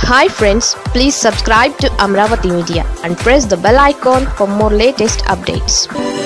hi friends please subscribe to Amaravati media and press the bell icon for more latest updates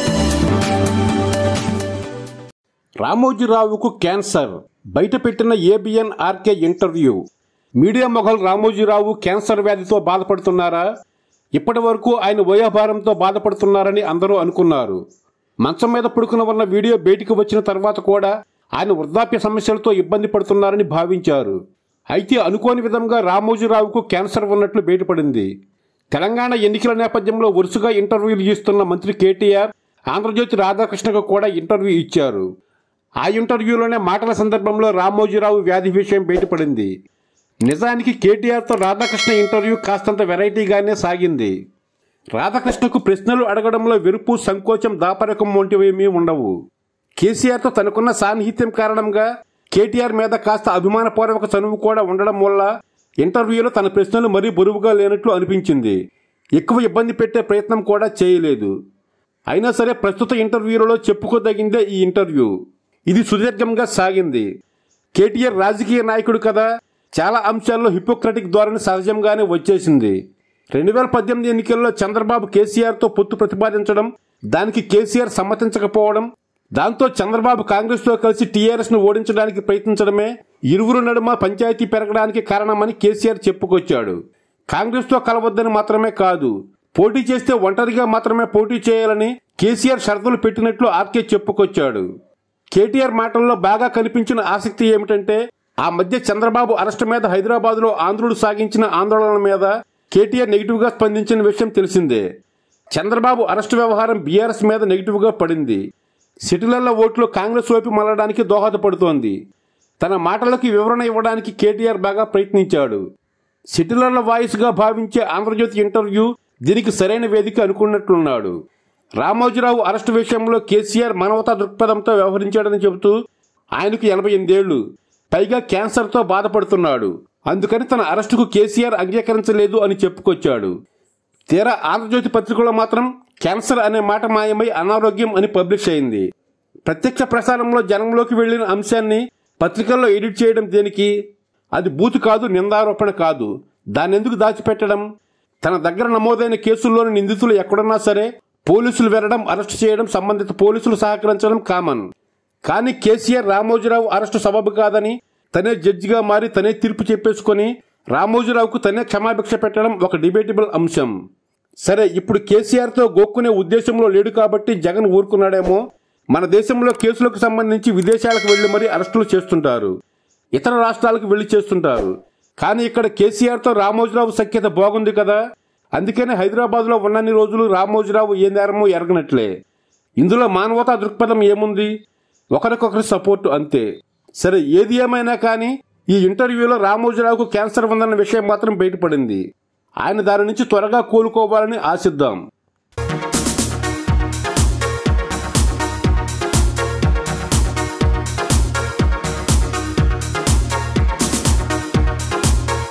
రామోజీరావుకు cancer బయటపెట్టిన ABN RK interview media mogul Ramoji Rao cancer వ్యాధితో బాధపడుతున్నారా ఇప్పటి వరకు ఆయన వయోభారంతో బాధపడుతున్నారని అందరూ అనుకున్నారు మంచం మీద పడుకుని ఉన్న వీడియో బయటికి వచ్చిన తర్వాత కూడా ఆయన వృద్ధాప్య సమస్యలతో ఇబ్బంది పడుతున్నారని భావించారు అయితే అనుకోని విధంగా రామోజీరావుకు క్యాన్సర్ ఉన్నట్లు బయటపడింది తెలంగాణ ఎన్నికల నేపథ్యంలో వరుసగా ఇంటర్వ్యూలు ఇస్తున్న మంత్రి కేటీఆర్ ఆంధ్రజ్యోతి రాధాకృష్ణకు కూడా ఇంటర్వ్యూ ఇచ్చారు ఆ ఇంటర్వ్యూలోనే మాటల సందర్భంలో రామోజీరావు వ్యాధి విషయం బయటపడింది నిజానికి కేటీఆర్తో రాధాకృష్ణ ఇంటర్వ్యూ కాస్తంత వెరైటీగానే సాగింది రాధాకృష్ణకు ప్రశ్నలు అడగడంలో వెరుపు సంకోచం దాపరకం వంటివేమీ ఉండవు కేసీఆర్తో తనకున్న సాన్నిహిత్యం కారణంగా కేటీఆర్ మీద కాస్త అభిమానపూర్వక చనువు కూడా ఉండడం వల్ల ఇంటర్వ్యూలో తన ప్రశ్నలు మరీ బరువుగా లేనట్లు అనిపించింది ఎక్కువ ఇబ్బంది పెట్టే ప్రయత్నం కూడా చేయలేదు అయినా సరే ప్రస్తుత ఇంటర్వ్యూలలో చెప్పుకోదగిందే ఈ ఇంటర్వ్యూ ఇది సుదీర్ఘంగా సాగింది కేటీఆర్ రాజకీయ నాయకుడు కదా చాలా అంశాల్లో హిపోక్రటిక్ ధోరణి సహజంగానే వచ్చేసింది రెండు వేల పద్దెనిమిది ఎన్నికల్లో చంద్రబాబు కేసీఆర్తో పొత్తు ప్రతిపాదించడం దానికి కేసీఆర్ సమ్మతించకపోవడం దాంతో చంద్రబాబు కాంగ్రెస్తో కలిసి టీఆర్ఎస్ను ఓడించడానికి ప్రయత్నించడమే ఇరువురు నడుమ పంచాయతీ పెరగడానికి కారణమని కేసీఆర్ చెప్పుకొచ్చాడు కాంగ్రెస్తో కలవద్దని మాత్రమే కాదు పోటీ చేస్తే ఒంటరిగా మాత్రమే పోటీ చేయాలని కేసీఆర్ షరతులు పెట్టినట్లు ఆర్కే చెప్పుకొచ్చాడు కేటీఆర్ మాటల్లో బాగా కనిపించిన ఆసక్తి ఏమిటంటే ఆ మధ్య చంద్రబాబు అరెస్టు మీద హైదరాబాద్లో ఆంధ్రులు సాగించిన ఆందోళనల మీద కేటీఆర్ నెగిటివ్గా స్పందించిన విషయం తెలిసిందే చంద్రబాబు అరెస్టు వ్యవహారం బీఆర్ఎస్ మీద నెగిటివ్గా పడింది సిటీలలో ఓట్లు కాంగ్రెస్ వైపు మళ్ళడానికి దోహదపడుతోంది తన మాటలకు వివరణ ఇవ్వడానికి కేటీఆర్ బాగా ప్రయత్నించాడు సిటీలలో వాయిస్గా భావించే ఆంధ్రజ్యోతి ఇంటర్వ్యూ దీనికి సరైన వేదిక అనుకున్నట్లున్నాడు రామోజీరావు అరెస్టు విషయంలో కేసీఆర్ మానవతా దృక్పథంతో వ్యవహరించాడని చెబుతూ ఆయనకు ఎనభై ఎనిమిదేళ్లు పైగా క్యాన్సర్తో బాధపడుతున్నాడు అందుకని తన అరెస్టుకు కేసీఆర్ అంగీకరించలేదు అని చెప్పుకొచ్చాడు తీరా ఆంధ్రజ్యోతి పత్రికలో మాత్రం క్యాన్సర్ అనే మాట మాయమై అనారోగ్యం అని పబ్లిష్ అయింది ప్రత్యక్ష ప్రసారంలో జనంలోకి వెళ్లిన అంశాన్ని పత్రికల్లో ఎడిట్ చేయడం దేనికి అది బూతు కాదు నిందారోపణ కాదు దాన్నెందుకు దాచిపెట్టడం తన దగ్గర నమోదైన కేసుల్లోని నిందితులు ఎక్కడున్నా సరే పోలీసులు వెళ్లడం అరెస్టు చేయడం సంబంధిత పోలీసులు సహకరించడం కామన్ కానీ కేసీఆర్ రామోజీరావు అరెస్టు సబబు కాదని తనే జడ్జిగా మారి తనే తీర్పు చెప్పేసుకొని రామోజీరావుకు తనే క్షమాభిక్ష పెట్టడం ఒక డిబేటబుల్ అంశం సరే ఇప్పుడు కేసీఆర్తో గోక్కునే ఉద్దేశంలో లేడు కాబట్టి జగన్ ఊరుకున్నాడేమో మన దేశంలో కేసులకు సంబంధించి విదేశాలకు వెళ్లి మరీ అరెస్టులు చేస్తుంటారు ఇతర రాష్ట్రాలకు వెళ్లి చేస్తుంటారు కానీ ఇక్కడ కేసీఆర్తో రామోజీరావు సఖ్యత బాగుంది కదా అందుకనే హైదరాబాద్లో ఉన్నన్ని రోజులు రామోజీరావు ఏ నేరమో ఎరగనట్లే ఇందులో మానవతా దృక్పథం ఏముంది ఒకరికొకరి సపోర్టు అంతే సరే ఏది ఏమైనా కానీ ఈ ఇంటర్వ్యూలో రామోజీరావుకు క్యాన్సర్ ఉందన్న విషయం మాత్రం బయటపడింది ఆయన దాని నుంచి త్వరగా కోలుకోవాలని ఆశిద్దాం